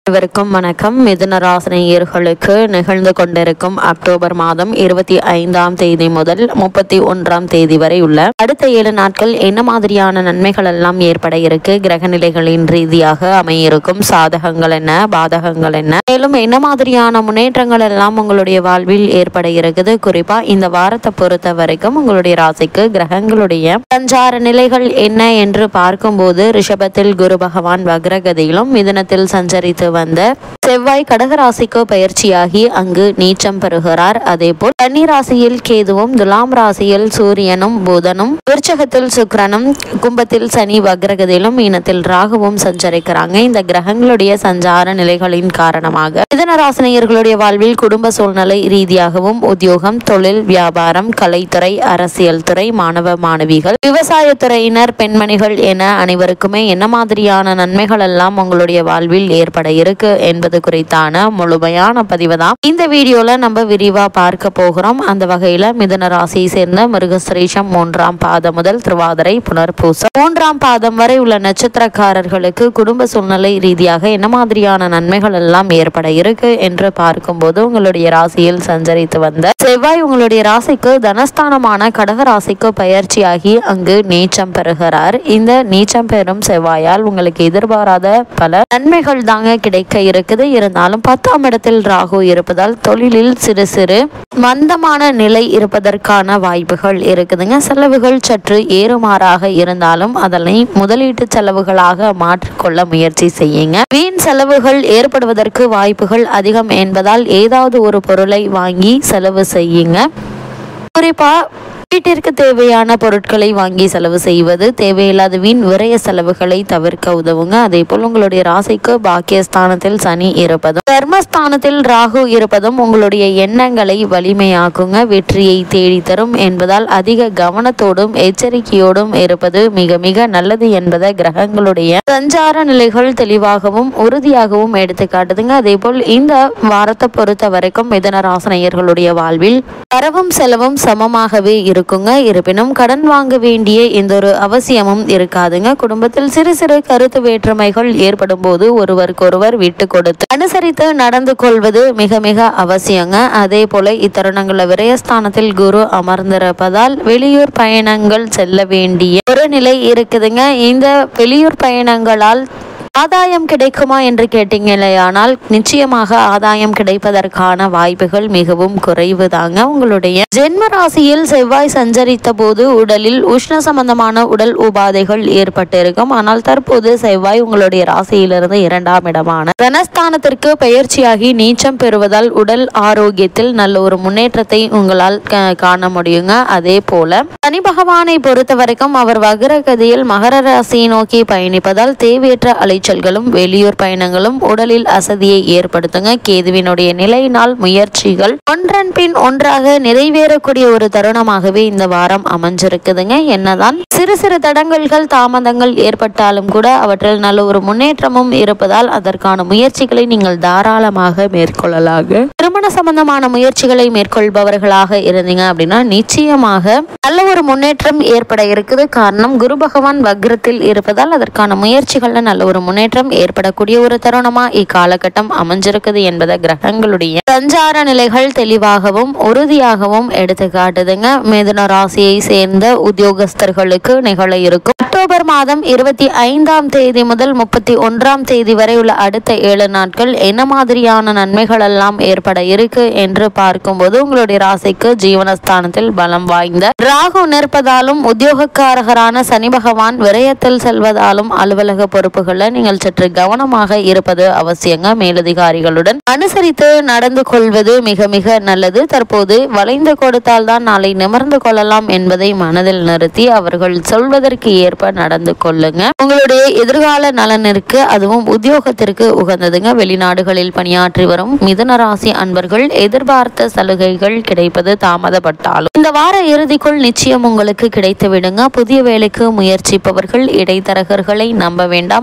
அனைவருக்கும் வணக்கம் மிதுன ராசினியர்களுக்கு நிகழ்ந்து கொண்டிருக்கும் அக்டோபர் மாதம் இருபத்தி ஐந்தாம் தேதி முதல் முப்பத்தி ஒன்றாம் தேதி வரை உள்ள அடுத்த ஏழு நாட்கள் என்ன மாதிரியான நன்மைகள் எல்லாம் ஏற்பட இருக்கு கிரக நிலைகளின் ரீதியாக அமையிருக்கும் சாதகங்கள் என்ன பாதகங்கள் என்ன மேலும் என்ன மாதிரியான முன்னேற்றங்கள் எல்லாம் உங்களுடைய வாழ்வில் ஏற்பட இருக்குது குறிப்பா இந்த வாரத்தை பொறுத்த வரைக்கும் உங்களுடைய ராசிக்கு கிரகங்களுடைய சஞ்சார நிலைகள் என்ன என்று பார்க்கும்போது ரிஷபத்தில் குரு பகவான் வக்ரகதியிலும் மிதுனத்தில் சஞ்சரித்து வந்த செவ்வாய் கடகராசிக்கு பயிற்சியாகி அங்கு நீச்சம் பெறுகிறார் அதேபோல் கன்னி ராசியில் கேதுவும் துலாம் ராசியில் சூரியனும் புதனும் விருச்சகத்தில் சுக்கிரனும் கும்பத்தில் சனி வக்ரகதியிலும் மீனத்தில் ராகுவும் சஞ்சரிக்கிறாங்க இந்த கிரகங்களுடைய சஞ்சார நிலைகளின் காரணமாக மிதன ராசினியர்களுடைய வாழ்வில் குடும்ப சூழ்நிலை ரீதியாகவும் உத்தியோகம் தொழில் வியாபாரம் கலைத்துறை அரசியல் துறை மாணவ மாணவிகள் விவசாயத்துறையினர் பெண்மணிகள் என அனைவருக்குமே என்ன மாதிரியான நன்மைகள் எல்லாம் உங்களுடைய வாழ்வில் ஏற்பட இருக்கு என்பது குறித்தான முழுமையான பதிவு தான் இந்த வீடியோல நம்ம விரிவா பார்க்க போகிறோம் அந்த வகையில மிதுன ராசியை சேர்ந்த மிருகஸ்ரீஷம் மூன்றாம் பாதம் முதல் திருவாதிரை புனர்பூசம் மூன்றாம் பாதம் வரை உள்ள நட்சத்திரக்காரர்களுக்கு குடும்ப சூழ்நிலை ரீதியாக என்ன மாதிரியான நன்மைகள் எல்லாம் ஏற்பட இருக்கு என்று பார்க்கும்போது உங்களுடைய ராசியில் சஞ்சரித்து வந்த செவ்வாய் உங்களுடைய ராசிக்கு தனஸ்தானமான கடக ராசிக்கு பயிற்சியாகி அங்கு நீச்சம் பெறுகிறார் இந்த நீச்சம் பெறும் செவ்வாயால் உங்களுக்கு எதிர்பாராத பல நன்மைகள் தாங்க கிடைக்க இருக்குது இருந்தாலும் பத்தாம் இடத்தில் ராகு இருப்பதால் தொழிலில் சிறு சிறு மந்தமான நிலை இருப்பதற்கான வாய்ப்புகள் இருக்குதுங்க செலவுகள் சற்று ஏறுமாறாக இருந்தாலும் அதனை முதலீட்டு செலவுகளாக மாற்றிக்கொள்ள முயற்சி செய்யுங்க வீண் செலவுகள் ஏற்படுவதற்கு வாய்ப்புகள் அதிகம் என்பதால் ஏதாவது ஒரு பொருளை வாங்கி செலவு செய்யுங்க குறிப்பா வீட்டிற்கு தேவையான பொருட்களை வாங்கி செலவு செய்வது தேவையில்லாத வீண் விரய செலவுகளை தவிர்க்க உதவுங்க அதே போல் உங்களுடைய ராசிக்கு பாக்கியஸ்தானத்தில் சனி இருப்பதும் தர்மஸ்தானத்தில் ராகு இருப்பதும் உங்களுடைய எண்ணங்களை வலிமையாக்குங்க வெற்றியை தேடி தரும் என்பதால் அதிக கவனத்தோடும் எச்சரிக்கையோடும் இருப்பது மிக மிக நல்லது என்பதை கிரகங்களுடைய சஞ்சார நிலைகள் தெளிவாகவும் உறுதியாகவும் எடுத்து காட்டுதுங்க அதே போல் இந்த வாரத்தை பொறுத்த வரைக்கும் மிதன ராசனையர்களுடைய வாழ்வில் வரவும் செலவும் சமமாகவே இருக்குங்க இருப்பினும் கடன் வாங்க வேண்டிய எந்த ஒரு அவசியமும் இருக்காதுங்க குடும்பத்தில் சிறு சிறு கருத்து வேற்றுமைகள் ஏற்படும் போது ஒருவருக்கொருவர் விட்டு கொடுத்து அனுசரித்து நடந்து கொள்வது மிக மிக அவசியங்க அதே போல இத்தருணங்கள விரயஸ்தானத்தில் குரு அமர்ந்திருப்பதால் வெளியூர் பயணங்கள் செல்ல வேண்டிய ஒரு நிலை இருக்குதுங்க இந்த வெளியூர் பயணங்களால் ஆதாயம் கிடைக்குமா என்று கேட்டீங்களேயானால் நிச்சயமாக ஆதாயம் கிடைப்பதற்கான வாய்ப்புகள் மிகவும் குறைவு தாங்க உங்களுடைய ஜென்ம ராசியில் செவ்வாய் சஞ்சரித்த போது உடலில் உஷ்ண சம்பந்தமான உடல் உபாதைகள் ஏற்பட்டிருக்கும் ஆனால் தற்போது செவ்வாய் உங்களுடைய ராசியிலிருந்து இரண்டாம் இடமான தனஸ்தானத்திற்கு பயிற்சியாகி நீச்சம் பெறுவதால் உடல் ஆரோக்கியத்தில் நல்ல ஒரு முன்னேற்றத்தை உங்களால் க- காண முடியுங்க அதே போல சனி பகவானை பொறுத்த வரைக்கும் அவர் வக்ரகதியில் மகர ராசியை நோக்கி பயணிப்பதால் தேவையற்ற அலைச்சல்களும் வெளியூர் பயணங்களும் உடலில் அசதியை ஏற்படுத்துங்க கேதுவினுடைய நிலையினால் முயற்சிகள் ஒன்றன் பின் ஒன்றாக நிறைவேறக்கூடிய ஒரு தருணமாகவே இந்த வாரம் அமைஞ்சிருக்குதுங்க என்னதான் சிறு சிறு தடங்கல்கள் தாமதங்கள் ஏற்பட்டாலும் கூட அவற்றில் நல்ல ஒரு முன்னேற்றமும் இருப்பதால் அதற்கான முயற்சிகளை நீங்கள் தாராளமாக மேற்கொள்ளலாக திருமண சம்பந்தமான முயற்சிகளை மேற்கொள்பவர்களாக இருந்தீங்க அப்படின்னா நிச்சயமாக நல்ல ஒரு முன்னேற்றம் ஏற்பட இருக்குது காரணம் குரு பகவான் வக்ரத்தில் இருப்பதால் அதற்கான முயற்சிகள்ல நல்ல ஒரு முன்னேற்றம் ஏற்படக்கூடிய ஒரு தருணமா இக்காலகட்டம் அமைஞ்சிருக்குது என்பதை கிரகங்களுடைய சஞ்சார நிலைகள் தெளிவாகவும் உறுதியாகவும் எடுத்து காட்டுதுங்க மிதுன ராசியை சேர்ந்த உத்தியோகஸ்தர்களுக்கு நிகழ இருக்கும் அக்டோபர் மாதம் இருபத்தி ஐந்தாம் தேதி முதல் முப்பத்தி ஒன்றாம் தேதி வரை உள்ள அடுத்த ஏழு நாட்கள் என்ன மாதிரியான நன்மைகள் எல்லாம் ஏற்பட இருக்கு என்று பார்க்கும்போது உங்களுடைய ராசிக்கு ஜீவனஸ்தானத்தில் பலம் வாய்ந்த ராகு நிற்பதாலும் உத்தியோகக்காரகரான சனி பகவான் விரயத்தில் செல்வதாலும் அலுவலக பொறுப்புகளை நீங்கள் சற்று கவனமாக இருப்பது அவசியங்க மேலதிகாரிகளுடன் அனுசரித்து நடந்து கொள்வது மிக மிக நல்லது தற்போது வளைந்து கொடுத்தால் தான் நாளை நிமிர்ந்து கொள்ளலாம் என்பதை மனதில் நிறுத்தி அவர்கள் சொல்வதற்கு ஏற்ப நடந்து கொள்ளுங்க உங்களுடைய எதிர்கால நலனிற்கு அதுவும் உத்தியோகத்திற்கு உகந்ததுங்க வெளிநாடுகளில் பணியாற்றி வரும் மிதுன ராசி அன்பர்கள் எதிர்பார்த்த சலுகைகள் கிடைப்பது தாமதப்பட்டாலும் இந்த வார இறுதிக்குள் நிச்சயம் உங்களுக்கு கிடைத்து விடுங்க புதிய வேலைக்கு முயற்சிப்பவர்கள் இடைத்தரகர்களை நம்ப வேண்டாம் உங்களுடைய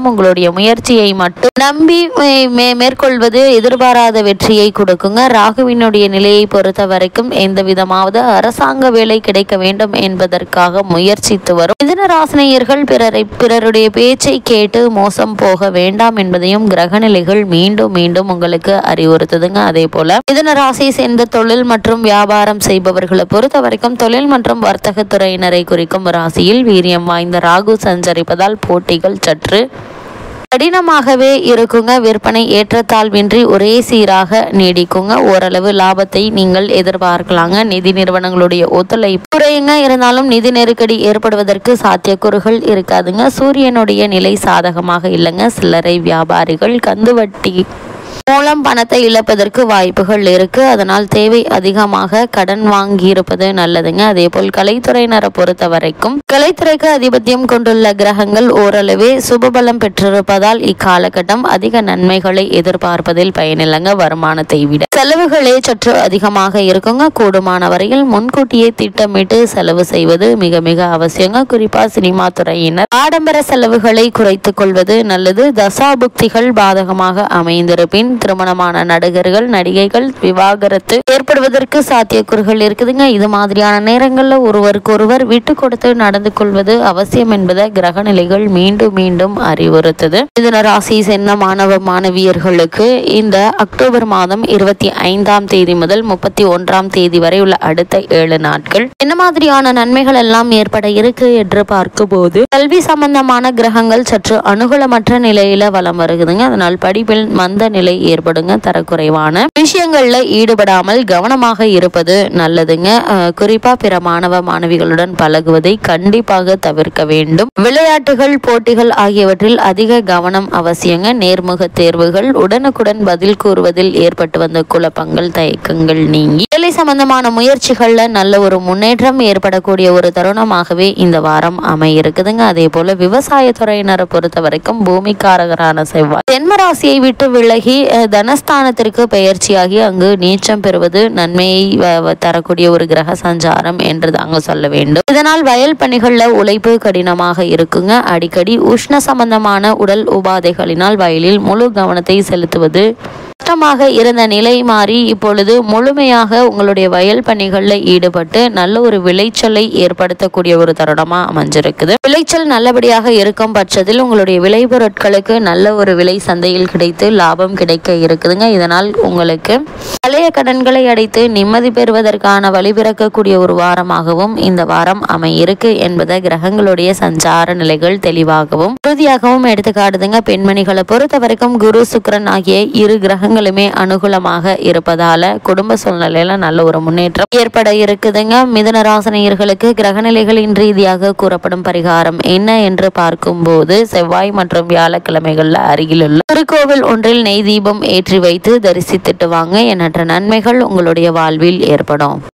முயற்சியை மட்டும் நம்பி மே- மே- மேற்கொள்வது எதிர்பாராத வெற்றியை கொடுக்குங்க ராகுவினுடைய நிலையை பொறுத்த வரைக்கும் எந்த விதமாவது அரசாங்க வேலை கிடைக்க வேண்டும் என்பதற்காக முயற்சித்து வரும் மிதுன ராசினியர்கள் பிறரை பிறருடைய பேச்சை கேட்டு மோசம் போக வேண்டாம் என்பதையும் கிரகநிலைகள் மீண்டும் மீண்டும் உங்களுக்கு அறிவுறுத்துதுங்க அதே போல மிதுன ராசியை சேர்ந்த தொழில் மற்றும் வியாபாரம் செய்பவர்களை பொறுத்த வரைக்கும் தொழில் மற்றும் வர்த்தக துறையினரை குறிக்கும் ராசியில் வீரியம் வாய்ந்த ராகு சஞ்சரிப்பதால் போட்டிகள் சற்று கடினமாகவே இருக்குங்க விற்பனை ஏற்றத்தாழ்வின்றி ஒரே சீராக நீடிக்குங்க ஓரளவு லாபத்தை நீங்கள் எதிர்பார்க்கலாங்க நிதி நிறுவனங்களுடைய ஒத்துழைப்பு குறையுங்க இருந்தாலும் நிதி நெருக்கடி ஏற்படுவதற்கு சாத்தியக்கூறுகள் இருக்காதுங்க சூரியனுடைய நிலை சாதகமாக இல்லைங்க சில்லறை வியாபாரிகள் கந்து வட்டி மூலம் பணத்தை இழப்பதற்கு வாய்ப்புகள் இருக்கு அதனால் தேவை அதிகமாக கடன் வாங்கி இருப்பது நல்லதுங்க அதே போல் கலைத்துறையினரை பொறுத்த வரைக்கும் கலைத்துறைக்கு அதிபத்தியம் கொண்டுள்ள கிரகங்கள் ஓரளவே சுபபலம் பெற்றிருப்பதால் இக்காலகட்டம் அதிக நன்மைகளை எதிர்பார்ப்பதில் பயனில்லைங்க வருமானத்தை விட செலவுகளே சற்று அதிகமாக இருக்குங்க கூடுமான வரையில் முன்கூட்டியே திட்டமிட்டு செலவு செய்வது மிக மிக அவசியங்க குறிப்பா சினிமா துறையினர் ஆடம்பர செலவுகளை குறைத்துக் கொள்வது நல்லது தசாபுக்திகள் பாதகமாக அமைந்திருப்பின் திருமணமான நடிகர்கள் நடிகைகள் விவாகரத்து ஏற்படுவதற்கு சாத்தியக்கூறுகள் இருக்குதுங்க இது மாதிரியான நேரங்கள்ல ஒருவருக்கொருவர் விட்டு கொடுத்து நடந்து கொள்வது அவசியம் என்பதை கிரக நிலைகள் மீண்டும் மீண்டும் அறிவுறுத்துது மிதுன ராசி சேர்ந்த மாணவ மாணவியர்களுக்கு இந்த அக்டோபர் மாதம் இருபத்தி ஐந்தாம் தேதி முதல் முப்பத்தி ஒன்றாம் தேதி வரை உள்ள அடுத்த ஏழு நாட்கள் என்ன மாதிரியான நன்மைகள் எல்லாம் ஏற்பட இருக்கு என்று பார்க்கும்போது கல்வி சம்பந்தமான கிரகங்கள் சற்று அனுகூலமற்ற நிலையில வலம் வருகுதுங்க அதனால் படிப்பில் மந்த நிலை ஏற்படுங்க தரக்குறைவான விஷயங்கள்ல ஈடுபடாமல் கவனமாக இருப்பது நல்லதுங்க அஹ், குறிப்பா பிற மாணவ மாணவிகளுடன் பழகுவதை கண்டிப்பாக தவிர்க்க வேண்டும் விளையாட்டுகள் போட்டிகள் ஆகியவற்றில் அதிக கவனம் அவசியங்க நேர்முக தேர்வுகள் உடனுக்குடன் பதில் கூறுவதில் ஏற்பட்டு வந்த குழப்பங்கள் தயக்கங்கள் நீங்கி வேலை சம்பந்தமான முயற்சிகள்ல நல்ல ஒரு முன்னேற்றம் ஏற்படக்கூடிய ஒரு தருணமாகவே இந்த வாரம் அமையிருக்குதுங்க அதே போல விவசாய துறையினரை பொறுத்த வரைக்கும் பூமிக்காரகரான செவ்வாய் தென்மராசியை விட்டு விலகி அஹ், தனஸ்தானத்திற்கு பெயர்ச்சியாகி அங்கு நீச்சம் பெறுவது நன்மையை வ- வ- தரக்கூடிய ஒரு கிரக சஞ்சாரம் என்று தாங்க சொல்ல வேண்டும் இதனால் வயல் பணிகள்ல உழைப்பு கடினமாக இருக்குங்க அடிக்கடி உஷ்ண சம்பந்தமான உடல் உபாதைகளினால் வயலில் முழு கவனத்தை செலுத்துவது கஷ்டமாக இருந்த நிலை மாறி இப்பொழுது முழுமையாக உங்களுடைய வயல் பணிகளில் ஈடுபட்டு நல்ல ஒரு விளைச்சலை ஏற்படுத்தக்கூடிய ஒரு தருணமா அமைஞ்சிருக்குது விளைச்சல் நல்லபடியாக இருக்கும் பட்சத்தில் உங்களுடைய விளைபொருட்களுக்கு நல்ல ஒரு விலை சந்தையில் கிடைத்து லாபம் கிடைக்க இருக்குதுங்க இதனால் உங்களுக்கு பழைய கடன்களை அடைத்து நிம்மதி பெறுவதற்கான வழிபிறக்கக்கூடிய ஒரு வாரமாகவும் இந்த வாரம் அமையிருக்கு என்பதை கிரகங்களுடைய சஞ்சார நிலைகள் தெளிவாகவும் உறுதியாகவும் எடுத்து காட்டுதுங்க பெண்மணிகளை பொறுத்த வரைக்கும் குரு சுக்கிரன் ஆகிய இரு கிரகங்களுமே அனுகூலமாக இருப்பதால குடும்ப சூழ்நிலையில நல்ல ஒரு முன்னேற்றம் ஏற்பட இருக்குதுங்க மிதுன ராசினியர்களுக்கு கிரகநிலைகளின் ரீதியாக கூறப்படும் பரிகாரம் என்ன என்று பார்க்கும்போது செவ்வாய் மற்றும் வியாழக்கிழமைகள்ல அருகிலுள்ள திருக்கோவில் ஒன்றில் நெய் தீபம் ஏற்றி வைத்து தரிசித்துட்டு வாங்க எண்ணற்ற நன்மைகள் உங்களுடைய வாழ்வில் ஏற்படும்